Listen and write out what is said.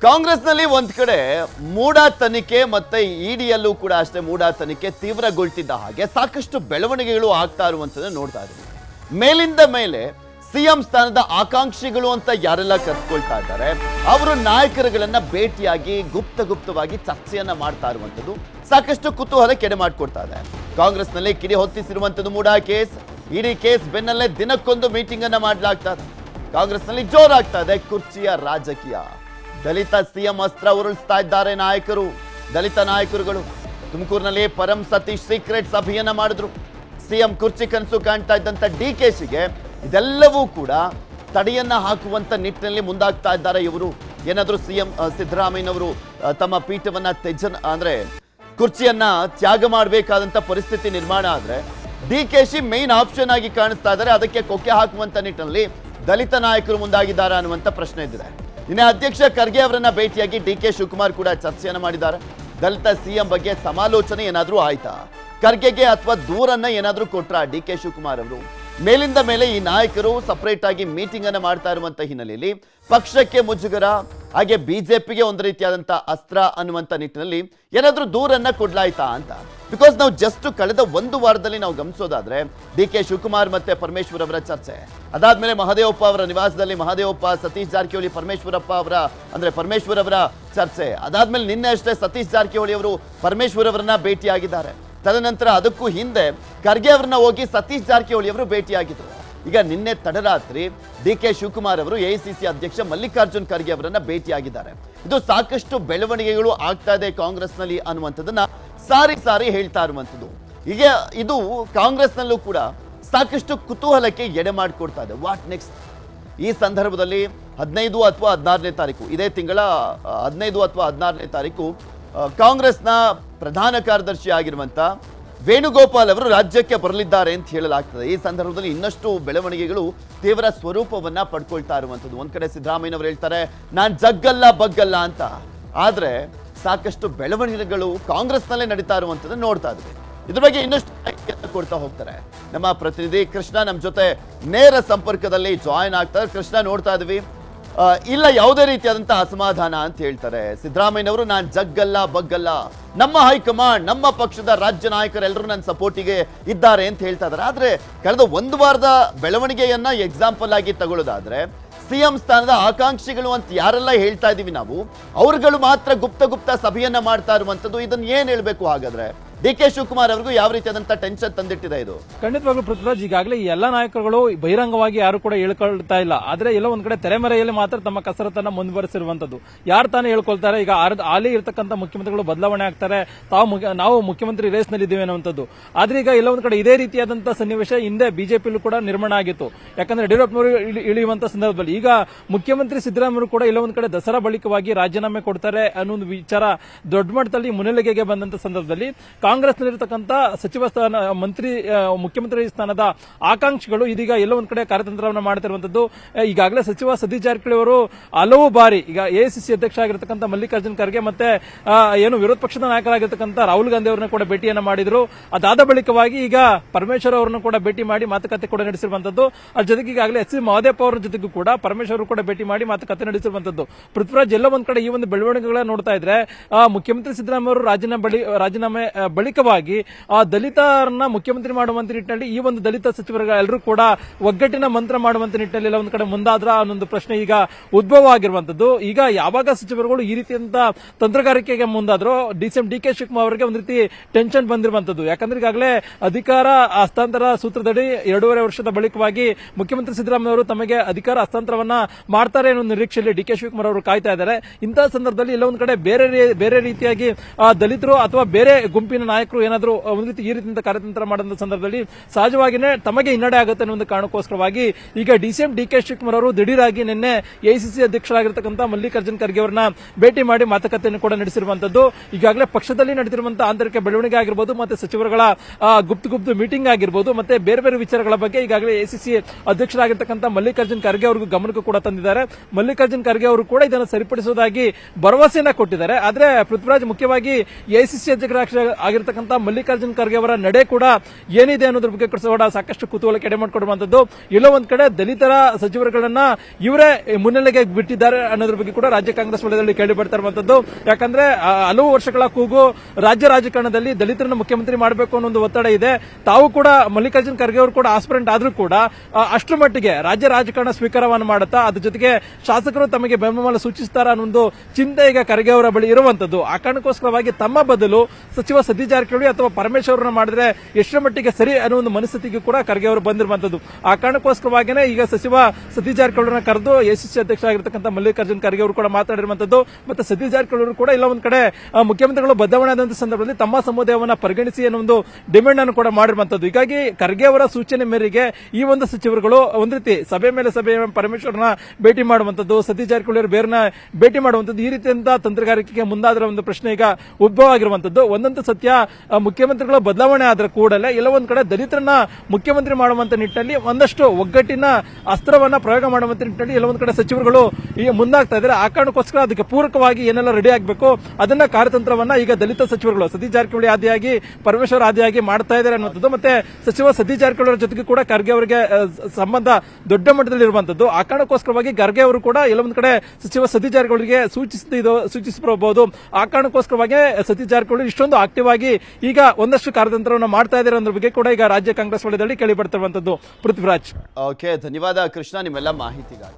ಕಾಂಗ್ರೆಸ್ನಲ್ಲಿ ಒಂದ್ ಕಡೆ ಮೂಡ ತನಿಖೆ ಮತ್ತೆ ಇಡಿಯಲ್ಲೂ ಕೂಡ ಅಷ್ಟೇ ಮೂಡ ತನಿಖೆ ತೀವ್ರಗೊಳ್ತಿದ್ದ ಹಾಗೆ ಸಾಕಷ್ಟು ಬೆಳವಣಿಗೆಗಳು ಆಗ್ತಾ ಇರುವಂತದ್ದು ನೋಡ್ತಾ ಇದ್ದೀವಿ ಮೇಲಿಂದ ಮೇಲೆ ಸಿಎಂ ಸ್ಥಾನದ ಆಕಾಂಕ್ಷಿಗಳು ಅಂತ ಯಾರೆಲ್ಲ ಕರ್ಸ್ಕೊಳ್ತಾ ಇದ್ದಾರೆ ಅವರು ನಾಯಕರುಗಳನ್ನ ಭೇಟಿಯಾಗಿ ಗುಪ್ತ ಗುಪ್ತವಾಗಿ ಚರ್ಚೆಯನ್ನ ಮಾಡ್ತಾ ಇರುವಂತದ್ದು ಸಾಕಷ್ಟು ಕುತೂಹಲ ಕೆಡೆ ಮಾಡಿಕೊಡ್ತಾ ಇದೆ ಕಾಂಗ್ರೆಸ್ನಲ್ಲಿ ಕಿಡಿ ಹೊತ್ತಿಸಿರುವಂತದ್ದು ಮೂಡ ಕೇಸ್ ಇಡೀ ಕೇಸ್ ಬೆನ್ನಲ್ಲೇ ದಿನಕ್ಕೊಂದು ಮೀಟಿಂಗ್ ಅನ್ನ ಮಾಡಲಾಗ್ತಾ ಇದೆ ಕಾಂಗ್ರೆಸ್ನಲ್ಲಿ ಜೋರಾಗ್ತಾ ಇದೆ ಕುರ್ಚಿಯ ರಾಜಕೀಯ ದಲಿತ ಸಿಎಂ ಅಸ್ತ್ರ ಉರುಳಿಸ್ತಾ ಇದ್ದಾರೆ ನಾಯಕರು ದಲಿತ ನಾಯಕರುಗಳು ತುಮಕೂರಿನಲ್ಲಿ ಪರಂ ಸತೀಶ್ ಸೀಕ್ರೆಟ್ ಸಭೆಯನ್ನ ಮಾಡಿದ್ರು ಸಿಎಂ ಕುರ್ಚಿ ಕನಸು ಕಾಣ್ತಾ ಇದ್ದಂತ ಡಿ ಕೆ ಶಿಗೆ ಇದೆಲ್ಲವೂ ಕೂಡ ತಡೆಯನ್ನ ಹಾಕುವಂತ ನಿಟ್ಟಿನಲ್ಲಿ ಮುಂದಾಗ್ತಾ ಇದ್ದಾರೆ ಇವರು ಏನಾದರೂ ಸಿಎಂ ಸಿದ್ದರಾಮಯ್ಯನವರು ಆ, ತಮ್ಮ ಪೀಠವನ್ನ ತ್ಯಜನ ಅಂದ್ರೆ ಕುರ್ಚಿಯನ್ನ ತ್ಯಾಗ ಮಾಡಬೇಕಾದಂತ ಪರಿಸ್ಥಿತಿ ನಿರ್ಮಾಣ ಆದ್ರೆ D K Shi main option ಆಗಿ ಕಾಣಿಸ್ತಾ ಇದ್ದಾರೆ ಅದಕ್ಕೆ ಕೊಕ್ಕೆ ಹಾಕುವಂತ ನಿಟ್ಟಿನಲ್ಲಿ ದಲಿತ ನಾಯಕರು ಮುಂದಾಗಿದ್ದಾರೆ ಅನ್ನುವಂತ ಪ್ರಶ್ನೆ ಇದ್ದಿದೆ ಇನ್ನು ಅಧ್ಯಕ್ಷ ಖರ್ಗೆ ಅವರನ್ನ ಭೇಟಿಯಾಗಿ ಡಿ ಕೆ ಶಿವಕುಮಾರ್ ಕೂಡ ಚರ್ಚೆಯನ್ನ ಮಾಡಿದ್ದಾರೆ ದಲಿತ ಸಿಎಂ ಬಗ್ಗೆ ಸಮಾಲೋಚನೆ ಏನಾದ್ರೂ ಆಯ್ತಾ ಖರ್ಗೆಗೆ ಅಥವಾ ದೂರನ್ನ ಏನಾದ್ರೂ ಕೊಟ್ರ ಡಿ ಕೆ ಶಿವಕುಮಾರ್ ಅವರು ಮೇಲಿಂದ ಮೇಲೆ ಈ ನಾಯಕರು ಸಪರೇಟ್ ಆಗಿ ಮೀಟಿಂಗ್ ಅನ್ನ ಮಾಡ್ತಾ ಇರುವಂತ ಹಿನ್ನೆಲೆಯಲ್ಲಿ ಪಕ್ಷಕ್ಕೆ ಮುಜುಗರ ಹಾಗೆ ಬಿಜೆಪಿಗೆ ಒಂದು ರೀತಿಯಾದಂತ ಅಸ್ತ್ರ ಅನ್ನುವಂತ ನಿಟ್ಟಿನಲ್ಲಿ ಏನಾದ್ರೂ ದೂರನ್ನ ಕೊಡ್ಲಾಯ್ತಾ ಅಂತ ಬಿಕಾಸ್ ನಾವು ಜಸ್ಟ್ ಕಳೆದ ಒಂದು ವಾರದಲ್ಲಿ ನಾವು ಗಮನಿಸೋದಾದ್ರೆ ಡಿ ಕೆ ಶಿವಕುಮಾರ್ ಮತ್ತೆ ಪರಮೇಶ್ವರ್ ಅವರ ಚರ್ಚೆ ಅದಾದ್ಮೇಲೆ ಮಹದೇವಪ್ಪ ಅವರ ನಿವಾಸದಲ್ಲಿ ಮಹದೇವಪ್ಪ ಸತೀಶ್ ಜಾರಕಿಹೊಳಿ ಪರಮೇಶ್ವರಪ್ಪ ಅವರ ಅಂದ್ರೆ ಪರಮೇಶ್ವರ್ ಅವರ ಚರ್ಚೆ ಅದಾದ್ಮೇಲೆ ನಿನ್ನೆ ಅಷ್ಟೇ ಸತೀಶ್ ಜಾರಕಿಹೊಳಿ ಅವರು ಪರಮೇಶ್ವರ್ ಅವರನ್ನ ಭೇಟಿಯಾಗಿದ್ದಾರೆ ತದನಂತರ ಅದಕ್ಕೂ ಹಿಂದೆ ಖರ್ಗೆ ಅವರನ್ನ ಹೋಗಿ ಸತೀಶ್ ಜಾರಕಿಹೊಳಿ ಅವರು ಭೇಟಿಯಾಗಿದ್ರು ಈಗ ನಿನ್ನೆ ತಡರಾತ್ರಿ ಡಿ ಕೆ ಶಿವಕುಮಾರ್ ಅವರು ಎಐಸಿಸಿ ಅಧ್ಯಕ್ಷ ಮಲ್ಲಿಕಾರ್ಜುನ್ ಖರ್ಗೆ ಅವರನ್ನ ಭೇಟಿಯಾಗಿದ್ದಾರೆ ಇದು ಸಾಕಷ್ಟು ಬೆಳವಣಿಗೆಗಳು ಆಗ್ತಾ ಇದೆ ಕಾಂಗ್ರೆಸ್ನಲ್ಲಿ ಅನ್ನುವಂಥದ್ದನ್ನ ಸಾರಿ ಸಾರಿ ಹೇಳ್ತಾ ಇರುವಂಥದ್ದು ಈಗ ಇದು ಕಾಂಗ್ರೆಸ್ನಲ್ಲೂ ಕೂಡ ಸಾಕಷ್ಟು ಕುತೂಹಲಕ್ಕೆ ಎಡೆ ಮಾಡಿಕೊಡ್ತಾ ಇದೆ ವಾಟ್ ನೆಕ್ಸ್ಟ್ ಈ ಸಂದರ್ಭದಲ್ಲಿ ಹದಿನೈದು ಅಥವಾ ಹದಿನಾರನೇ ತಾರೀಕು ಇದೇ ತಿಂಗಳ ಆ, ಹದಿನೈದು ಅಥವಾ ಹದಿನಾರನೇ ತಾರೀಕು ಆ, ಕಾಂಗ್ರೆಸ್ನ ಪ್ರಧಾನ ಕಾರ್ಯದರ್ಶಿ ಆಗಿರುವಂತ ವೇಣುಗೋಪಾಲ್ ಅವರು ರಾಜ್ಯಕ್ಕೆ ಬರಲಿದ್ದಾರೆ ಅಂತ ಹೇಳಲಾಗ್ತದೆ ಈ ಸಂದರ್ಭದಲ್ಲಿ ಇನ್ನಷ್ಟು ಬೆಳವಣಿಗೆಗಳು ತೀವ್ರ ಸ್ವರೂಪವನ್ನ ಪಡ್ಕೊಳ್ತಾ ಇರುವಂಥದ್ದು ಒಂದ್ ಕಡೆ ಸಿದ್ದರಾಮಯ್ಯನವರು ಹೇಳ್ತಾರೆ ನಾನ್ ಜಗ್ಗಲ್ಲ ಬಗ್ಗಲ್ಲ ಅಂತ ಆದ್ರೆ ಸಾಕಷ್ಟು ಬೆಳವಣಿಗೆಗಳು ಕಾಂಗ್ರೆಸ್ನಲ್ಲೇ ನಡೀತಾ ಇರುವಂಥದ್ದು ನೋಡ್ತಾ ಇದ್ವಿ ಇದ್ರ ಬಗ್ಗೆ ಇನ್ನಷ್ಟು ಮಾಹಿತಿಯನ್ನ ಕೊಡ್ತಾ ಹೋಗ್ತಾರೆ ನಮ್ಮ ಪ್ರತಿನಿಧಿ ಕೃಷ್ಣ ನಮ್ಮ ಜೊತೆ ನೇರ ಸಂಪರ್ಕದಲ್ಲಿ ಜಾಯಿನ್ ಆಗ್ತಾರೆ ಕೃಷ್ಣ ನೋಡ್ತಾ ಇದ್ವಿ ಆ, ಇಲ್ಲ ಯಾವುದೇ ರೀತಿಯಾದಂತಹ ಅಸಮಾಧಾನ ಅಂತ ಹೇಳ್ತಾರೆ ಸಿದ್ದರಾಮಯ್ಯನವರು ನಾನು ಜಗ್ಗಲ್ಲ ಬಗ್ಗಲ್ಲ ನಮ್ಮ ಹೈಕಮಾಂಡ್ ನಮ್ಮ ಪಕ್ಷದ ರಾಜ್ಯ ನಾಯಕರೆಲ್ಲರೂ ನನ್ನ ಸಪೋರ್ಟಿಗೆ ಇದ್ದಾರೆ ಅಂತ ಹೇಳ್ತಾ ಇದ್ದಾರೆ ಆದ್ರೆ ಕಳೆದ ಒಂದು ವಾರದ ಬೆಳವಣಿಗೆಯನ್ನ ಎಕ್ಸಾಂಪಲ್ ಆಗಿ ತಗೊಳ್ಳೋದಾದ್ರೆ ಸಿಎಂ ಸ್ಥಾನದ ಆಕಾಂಕ್ಷಿಗಳು ಅಂತ ಯಾರೆಲ್ಲ ಹೇಳ್ತಾ ಇದೀವಿ ನಾವು ಅವ್ರುಗಳು ಮಾತ್ರ ಗುಪ್ತ ಗುಪ್ತ ಸಭೆಯನ್ನ ಮಾಡ್ತಾ ಇರುವಂತದ್ದು ಇದನ್ನ ಏನ್ ಹೇಳ್ಬೇಕು ಹಾಗಾದ್ರೆ ಡಿ ಕೆ ಶಿವಕುಮಾರ್ ಅವ್ರಿಗೂ ಯಾವ ರೀತಿಯಾದಂತ ಟೆನ್ಷನ್ ತಂದಿಟ್ಟಿದೆ ಇದು ಖಂಡಿತವಾಗ್ಲೂ ಪೃಥ್ವಿರಾಜ್ ಈಗಾಗಲೇ ಈ ಎಲ್ಲಾ ನಾಯಕರುಗಳು ಬಹಿರಂಗವಾಗಿ ಯಾರು ಕೂಡ ಹೇಳ್ಕೊಳ್ತಾ ಇಲ್ಲ ಆದ್ರೆ ಎಲ್ಲ ಒಂದ್ ಕಡೆ ತೆರೆಮರೆಯಲ್ಲಿ ಮಾತ್ರ ತಮ್ಮ ಕಸರತ್ತನ್ನ ಮುಂದುವರೆಸಿರುವಂತದ್ದು ಯಾರು ತಾನೇ ಹೇಳ್ಕೊಳ್ತಾರೆ ಈಗ ಆರ್- ಹಾಲಿ ಇರತಕ್ಕಂತ ಮುಖ್ಯಮಂತ್ರಿಗಳು ಬದಲಾವಣೆ ಆಗ್ತಾರೆ ತಾವು ಮುಖ್ಯ- ನಾವು ಮುಖ್ಯಮಂತ್ರಿ ರೇಸ್ ನಲ್ಲಿ ಇದ್ದೀವಿ ಅನ್ನುವಂಥದ್ದು ಆದ್ರೆ ಈಗ ಎಲ್ಲ ಒಂದ್ ಕಡೆ ಇದೇ ರೀತಿಯಾದಂತಹ ಸನ್ನಿವೇಶ ಹಿಂದೆ ಬಿಜೆಪಿಯಲ್ಲೂ ಕೂಡ ನಿರ್ಮಾಣ ಆಗಿತ್ತು ಯಾಕಂದ್ರೆ ಯಡಿಯೂರಪ್ಪನವರು ಇಳಿ- ಇಳಿಯುವಂತ ಸಂದರ್ಭದಲ್ಲಿ ಈಗ ಮುಖ್ಯಮಂತ್ರಿ ಸಿದ್ದರಾಮಯ್ಯ ಕೂಡ ಎಲ್ಲ ಒಂದ್ ಕಡೆ ದಸರಾ ಬಳಿಕವಾಗಿ ರಾಜೀನಾಮೆ ಕೊಡ್ತಾರೆ ಅನ್ನೋ ಒಂದು ವಿಚಾರ ದೊಡ್ಡ ಮಟ್ಟದಲ್ಲಿ ಮುನ್ನೆಲೆಗೆಗೆ ಬಂದಂತ ಸಂದರ್ಭದಲ್ಲಿ ಕಾಂಗ್ರೆಸ್ನಲ್ಲಿರ್ತಕ್ಕಂಥ ಸಚಿವ ಸ್ಥಾನ ಮಂತ್ರಿ ಆ, ಮುಖ್ಯಮಂತ್ರಿ ಸ್ಥಾನದ ಆಕಾಂಕ್ಷಿಗಳು ಇದೀಗ ಎಲ್ಲ ಒಂದ್ ಕಡೆ ಕಾರ್ಯತಂತ್ರವನ್ನು ಮಾಡ್ತಿರುವಂತದ್ದು ಆ, ಈಗಾಗಲೇ ಸಚಿವ ಸತೀಶ್ ಜಾರಕಿಹೊಳಿ ಅವರು ಹಲವು ಬಾರಿ ಈಗ ಎಐಸಿಸಿ ಅಧ್ಯಕ್ಷ ಆಗಿರ್ತಕ್ಕಂಥ ಮಲ್ಲಿಕಾರ್ಜುನ್ ಖರ್ಗೆ ಮತ್ತೆ ಆ, ಏನು ವಿರೋಧ ಪಕ್ಷದ ನಾಯಕರಾಗಿರ್ತಕ್ಕಂಥ ರಾಹುಲ್ ಗಾಂಧಿ ಅವರನ್ನ ಕೂಡ ಭೇಟಿಯನ್ನ ಮಾಡಿದ್ರು ಅದಾದ ಬಳಿಕವಾಗಿ ಈಗ ಪರಮೇಶ್ವರ್ ಅವರನ್ನು ಕೂಡ ಭೇಟಿ ಮಾಡಿ ಮಾತುಕತೆ ಕೂಡ ನಡೆಸಿರುವಂತದ್ದು ಅದ್ರ ಜೊತೆಗೆ ಈಗಾಗಲೇ ಎಸ್ ಸಿ ಮಹದೇವ್ ಅವರ ಜೊತೆಗೂ ಕೂಡ ಪರಮೇಶ್ವರ್ ಅವರು ಕೂಡ ಭೇಟಿ ಮಾಡಿ ಮಾತುಕತೆ ನಡೆಸಿರುವಂತದ್ದು ಪೃಥ್ವಿರಾಜ್ ಎಲ್ಲ ಒಂದ್ ಕಡೆ ಈ ಒಂದು ಬೆಳವಣಿಗೆಗಳನ್ನ ನೋಡ್ತಾ ಇದ್ರೆ ಆ, ಮುಖ್ಯಮಂತ್ರಿ ಸಿದ್ದರಾಮಯ್ಯ ಅವರು ರಾಜೀನಾಮೆ ಬಳಿ ರಾಜೀನಾಮೆ ಆ, ಬಳಿಕವಾಗಿ ಆ ದಲಿತರನ್ನ ಮುಖ್ಯಮಂತ್ರಿ ಮಾಡುವಂತ ನಿಟ್ಟಿನಲ್ಲಿ ಈ ಒಂದು ದಲಿತ ಸಚಿವರುಗಳು ಎಲ್ಲರೂ ಕೂಡ ಒಗ್ಗಟ್ಟಿನ ಮಂತ್ರ ಮಾಡುವಂತ ನಿಟ್ಟಿನಲ್ಲಿ ಎಲ್ಲ ಒಂದ್ ಕಡೆ ಮುಂದಾದ್ರ ಅನ್ನೊಂದು ಪ್ರಶ್ನೆ ಈಗ ಉದ್ಭವ ಆಗಿರುವಂತದ್ದು ಈಗ ಯಾವಾಗ ಸಚಿವರುಗಳು ಈ ರೀತಿಯಂತ ತಂತ್ರಗಾರಿಕೆಗೆ ಮುಂದಾದ್ರೋ ಡಿಸಿಎಂ ಡಿ ಕೆ ಶಿವಕುಮಾರ್ ಅವರಿಗೆ ಒಂದ್ ರೀತಿ ಟೆನ್ಷನ್ ಬಂದಿರುವಂತದ್ದು ಯಾಕಂದ್ರೆ ಈಗಾಗಲೇ ಅಧಿಕಾರ ಹಸ್ತಾಂತರ ಸೂತ್ರದಡಿ ಎರಡೂವರೆ ವರ್ಷದ ಬಳಿಕವಾಗಿ ಮುಖ್ಯಮಂತ್ರಿ ಸಿದ್ದರಾಮಯ್ಯ ಅವರು ತಮಗೆ ಅಧಿಕಾರ ಹಸ್ತಾಂತರವನ್ನ ಮಾಡ್ತಾರೆ ಅನ್ನೋ ನಿರೀಕ್ಷೆಯಲ್ಲಿ ಡಿ ಕೆ ಶಿವಕುಮಾರ್ ಅವರು ಕಾಯ್ತಾ ಇದ್ದಾರೆ ಇಂತಹ ಸಂದರ್ಭದಲ್ಲಿ ಎಲ್ಲ ಒಂದ್ ಕಡೆ ಬೇರೆ ರೀ- ಬೇರೆ ರೀತಿಯಾಗಿ ಆ, ದಲಿತರು ಅಥವಾ ಬೇರೆ ಗುಂಪಿನ ನಾಯಕರು ಏನಾದರೂ ಒಂದ್ ರೀತಿ ಈ ರೀತಿಯಿಂದ ಕಾರ್ಯತಂತ್ರ ಮಾಡಿದ ಸಂದರ್ಭದಲ್ಲಿ ಸಹಜವಾಗಿನೇ ತಮಗೆ ಹಿನ್ನಡೆ ಆಗುತ್ತೆ ಅನ್ನೋ ಒಂದು ಕಾರಣಕ್ಕೋಸ್ಕರವಾಗಿ ಈಗ ಡಿಸಿಎಂ ಡಿ ಕೆ ಶಿವಕುಮಾರ್ ಅವರು ದಿಢೀರಾಗಿ ನಿನ್ನೆ ಎಐಸಿಸಿ ಅಧ್ಯಕ್ಷರಾಗಿರ್ತಕ್ಕಂಥ ಮಲ್ಲಿಕಾರ್ಜುನ್ ಖರ್ಗೆ ಅವರನ್ನ ಭೇಟಿ ಮಾಡಿ ಮಾತುಕತೆಯನ್ನು ಕೂಡ ನಡೆಸಿರುವಂತದ್ದು ಈಗಾಗಲೇ ಪಕ್ಷದಲ್ಲಿ ನಡೆದಿರುವಂತಹ ಆಂತರಿಕ ಬೆಳವಣಿಗೆ ಆಗಿರ್ಬೋದು ಮತ್ತೆ ಸಚಿವರುಗಳ ಆ, ಗುಪ್ತ ಗುಪ್ತ ಮೀಟಿಂಗ್ ಆಗಿರ್ಬೋದು ಮತ್ತೆ ಬೇರೆ ಬೇರೆ ವಿಚಾರಗಳ ಬಗ್ಗೆ ಈಗಾಗಲೇ ಎಸಿಸಿ ಅಧ್ಯಕ್ಷರಾಗಿರ್ತಕ್ಕಂಥ ಮಲ್ಲಿಕಾರ್ಜುನ್ ಖರ್ಗೆ ಅವ್ರಿಗೂ ಗಮನಕ್ಕೂ ಕೂಡ ತಂದಿದ್ದಾರೆ ಮಲ್ಲಿಕಾರ್ಜುನ್ ಖರ್ಗೆ ಅವರು ಕೂಡ ಇದನ್ನು ಸರಿಪಡಿಸುವುದಾಗಿ ಭರವಸೆಯನ್ನ ಕೊಟ್ಟಿದ್ದಾರೆ ಆದ್ರೆ ಪೃಥ್ವಿರಾಜ್ ಮುಖ್ಯವಾಗಿ ಎಐಸಿಸಿ ಅಧ್ಯಕ್ಷರ ಆಗಿರ್ತಕ್ಕಂಥ ಮಲ್ಲಿಕಾರ್ಜುನ್ ಖರ್ಗೆ ಅವರ ನಡೆ ಕೂಡ ಏನಿದೆ ಅನ್ನೋದ್ರ ಬಗ್ಗೆ ಕೂಡ ಸಾಕಷ್ಟು ಕುತೂಹಲ ಕೆಡೆ ಮಾಡಿಕೊಡುವಂತದ್ದು ಎಲ್ಲೋ ಒಂದ್ ಕಡೆ ದಲಿತರ ಸಚಿವರುಗಳನ್ನ ಇವರೇ ಮುನ್ನೆಲೆಗೆ ಬಿಟ್ಟಿದ್ದಾರೆ ಅನ್ನೋದ್ರ ಬಗ್ಗೆ ಕೂಡ ರಾಜ್ಯ ಕಾಂಗ್ರೆಸ್ ವಲಯದಲ್ಲಿ ಕೇಳಿ ಬರ್ತಾ ಇರುವಂತದ್ದು ಯಾಕಂದ್ರೆ ಆ, ಹಲವು ವರ್ಷಗಳ ಕೂಗು ರಾಜ್ಯ ರಾಜಕಾರಣದಲ್ಲಿ ದಲಿತರನ್ನ ಮುಖ್ಯಮಂತ್ರಿ ಮಾಡಬೇಕು ಅನ್ನೋ ಒಂದು ಒತ್ತಡ ಇದೆ ತಾವು ಕೂಡ ಮಲ್ಲಿಕಾರ್ಜುನ್ ಖರ್ಗೆ ಅವರು ಕೂಡ ಆಸ್ಪಿರೆಂಟ್ ಆದ್ರೂ ಕೂಡ ಆ, ಅಷ್ಟರ ಮಟ್ಟಿಗೆ ರಾಜ್ಯ ರಾಜಕಾರಣ ಸ್ವೀಕಾರವನ್ನು ಮಾಡುತ್ತಾ ಅದ್ರ ಜೊತೆಗೆ ಶಾಸಕರು ತಮಗೆ ಬೆಂಬಲ ಸೂಚಿಸ್ತಾರ ಅನ್ನೋ ಒಂದು ಚಿಂತೆ ಈಗ ಖರ್ಗೆ ಅವರ ಬಳಿ ಇರುವಂತದ್ದು ಆ ಕಾರಣಕ್ಕೋಸ್ಕರವಾಗಿ ತಮ್ಮ ಬದಲು ಸಚಿವ ಸತೀಶ್ ಜಾರಕಿಹೊಳಿ ಅಥವಾ ಪರಮೇಶ್ವರನ್ನ ಮಾಡಿದ್ರೆ ಎಷ್ಟರ ಮಟ್ಟಿಗೆ ಸರಿ ಅನ್ನೋ ಒಂದು ಮನಸ್ಥಿತಿಗೆ ಕೂಡ ಖರ್ಗೆ ಅವರು ಬಂದಿರುವಂತದ್ದು ಆ ಕಾರಣಕ್ಕೋಸ್ಕರವಾಗಿನೇ ಈಗ ಸಚಿವ ಸತೀಶ್ ಜಾರಕಿಹೊಳಿನ ಕರೆದು ಎಸಿಸಿ ಅಧ್ಯಕ್ಷ ಆಗಿರ್ತಕ್ಕಂಥ ಮಲ್ಲಿಕಾರ್ಜುನ್ ಖರ್ಗೆ ಅವರು ಕೂಡ ಮಾತಾಡಿರುವಂತದ್ದು ಮತ್ತೆ ಸತೀಶ್ ಜಾರಕಿಹೊಳಿ ಅವರು ಕೂಡ ಇಲ್ಲ ಒಂದ್ ಕಡೆ ಆ, ಮುಖ್ಯಮಂತ್ರಿಗಳು ಬದಲಾವಣೆ ಆದಂತ ಸಂದರ್ಭದಲ್ಲಿ ತಮ್ಮ ಸಮುದಾಯವನ್ನ ಪರಿಗಣಿಸಿ ಅನ್ನೋ ಒಂದು ಡಿಮ್ಯಾಂಡ್ ಅನ್ನು ಕೂಡ ಮಾಡಿರುವಂತದ್ದು ಹೀಗಾಗಿ ಖರ್ಗೆ ಅವರ ಸೂಚನೆ ಮೇರೆಗೆ ಈ ಒಂದು ಸಚಿವರುಗಳು ಒಂದ್ ರೀತಿ ಸಭೆ ಮೇಲೆ ಸಭೆ ಪರಮೇಶ್ವರನ ಭೇಟಿ ಮಾಡುವಂತದ್ದು ಸತೀಶ್ ಜಾರಕಿಹೊಳಿ ಅವರು ಬೇರೆನ ಭೇಟಿ ಮಾಡುವಂತದ್ದು ಈ ರೀತಿಯಿಂದ ತಂತ್ರಗಾರಿಕೆಗೆ ಮುಂದಾದ್ರ ಒಂದು ಪ್ರಶ್ನೆ ಈಗ ಉದ್ಭವ ಆಗಿರುವಂತದ್ದು ಒಂದಂತೂ ಸತ್ಯ ಆ, ಮುಖ್ಯಮಂತ್ರಿಗಳ ಬದಲಾವಣೆ ಆದ್ರೆ ಕೂಡಲೇ ಎಲ್ಲ ಒಂದ್ ಕಡೆ ದಲಿತರನ್ನ ಮುಖ್ಯಮಂತ್ರಿ ಮಾಡುವಂತ ನಿಟ್ಟಿನಲ್ಲಿ ಒಂದಷ್ಟು ಒಗ್ಗಟ್ಟಿನ ಅಸ್ತ್ರವನ್ನ ಪ್ರಯೋಗ ಮಾಡುವಂತ ನಿಟ್ಟಿನಲ್ಲಿ ಎಲ್ಲ ಒಂದ್ ಕಡೆ ಸಚಿವರುಗಳು ಈಗ ಮುಂದಾಗ್ತಾ ಇದ್ದಾರೆ ಆ ಕಾರಣಕ್ಕೋಸ್ಕರ ಅದಕ್ಕೆ ಪೂರಕವಾಗಿ ಏನೆಲ್ಲ ರೆಡಿ ಆಗಬೇಕು ಅದನ್ನ ಕಾರ್ಯತಂತ್ರವನ್ನ ಈಗ ದಲಿತ ಸಚಿವರುಗಳು ಸತೀಶ್ ಜಾರಕಿಹೊಳಿ ಆದಿಯಾಗಿ ಪರಮೇಶ್ವರ್ ಆದಿಯಾಗಿ ಮಾಡ್ತಾ ಇದ್ದಾರೆ ಅನ್ನುವಂಥದ್ದು ಮತ್ತೆ ಸಚಿವ ಸತೀಶ್ ಜಾರಕಿಹೊಳಿ ಅವರ ಜೊತೆಗೆ ಕೂಡ ಖರ್ಗೆ ಅವರಿಗೆ ಆ, ಸಂಬಂಧ ದೊಡ್ಡ ಮಟ್ಟದಲ್ಲಿ ಇರುವಂತದ್ದು ಆ ಕಾರಣಕ್ಕೋಸ್ಕರವಾಗಿ ಖರ್ಗೆ ಅವರು ಕೂಡ ಎಲ್ಲ ಒಂದ್ ಕಡೆ ಸಚಿವ ಸತೀಶ್ ಜಾರಕಿಹೊಳಿಗೆ ಸೂಚಿಸಿದ್ದು ಸೂಚಿಸಬಹುದು ಆ ಕಾರಣಕ್ಕೋಸ್ಕರವಾಗಿ ಸತೀಶ್ ಜಾರಕಿಹೊಳಿ ಇಷ್ಟೊಂದು ಆಕ್ಟಿವ್ ಆಗಿ ಈಗ ಒಂದಷ್ಟು ಕಾರ್ಯತಂತ್ರವನ್ನು ಮಾಡ್ತಾ ಇದ್ದಾರೆ ಅನ್ನೋದ್ರ ಬಗ್ಗೆ ಕೂಡ ಈಗ ರಾಜ್ಯ ಕಾಂಗ್ರೆಸ್ ವಲಯದಲ್ಲಿ ಕೇಳಿ ಬರ್ತಿರುವಂತದ್ದು ಪೃಥ್ವಿರಾಜ್ ಓಕೆ ಧನ್ಯವಾದ ಕೃಷ್ಣ ನಿಮ್ಮೆಲ್ಲ ಮಾಹಿತಿಗಾಗಿ